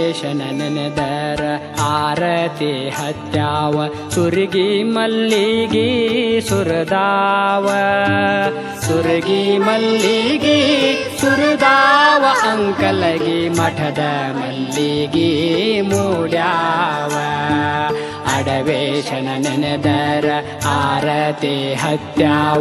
ಅಡವೇಶನ ನೆನೆದರ ಆರತಿ ಹತ್ಯಾವ ಸುರ್ಗಿ ಮಲ್ಲಿಗಿ ಸುರದಾವ ಸುರಗಿ ಮಲ್ಲಿಗಿ ಸುರದಾವ ಅಂಕಲಗಿ ಮಠದ ಮಲ್ಲಿಗಿ ಮೂಡ್ಯಾವ ಅಡವೇಶನ ನೆನೆದರ ಆರತಿ ಹತ್ಯಾವ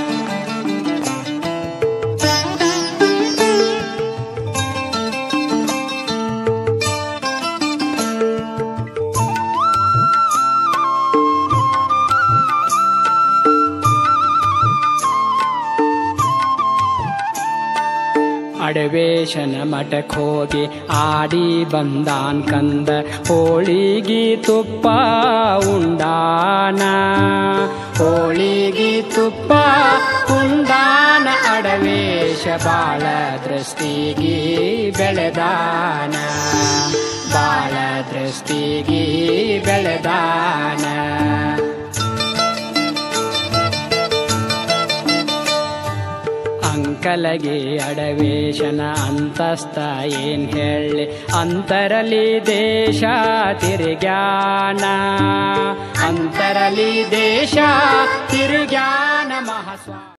ಅಡವೇಶನ ಮಠಕ್ ಹೋಗಿ ಆಡಿ ಬಂದಾನ್ ಕಂದ ಹೋಳಿಗಿ ತುಪ್ಪ ಉಂಡಾನ ಹೋಳಿಗಿ ತುಪ್ಪ ಉಂಡಾನ ಅಡವೇಶ ಬಾಳ ದೃಷ್ಟಿಗಿ ಬೆಳೆದಾನ ಬಾಳ ದೃಷ್ಟಿಗಿ ಬೆಳೆದಾನ ಅಂಕಲಗೆ ಅಡವೇಶನ ಅಂತಸ್ತ ಏನ್ ಹೇಳಿ ಅಂತರಲಿ ದೇಶ ತಿರುಗ್ಯಾನ ಅಂತರಲಿ ದೇಶ ತಿರುಗ್ಯಾನ ಮಹಾಸ್ವಾಮಿ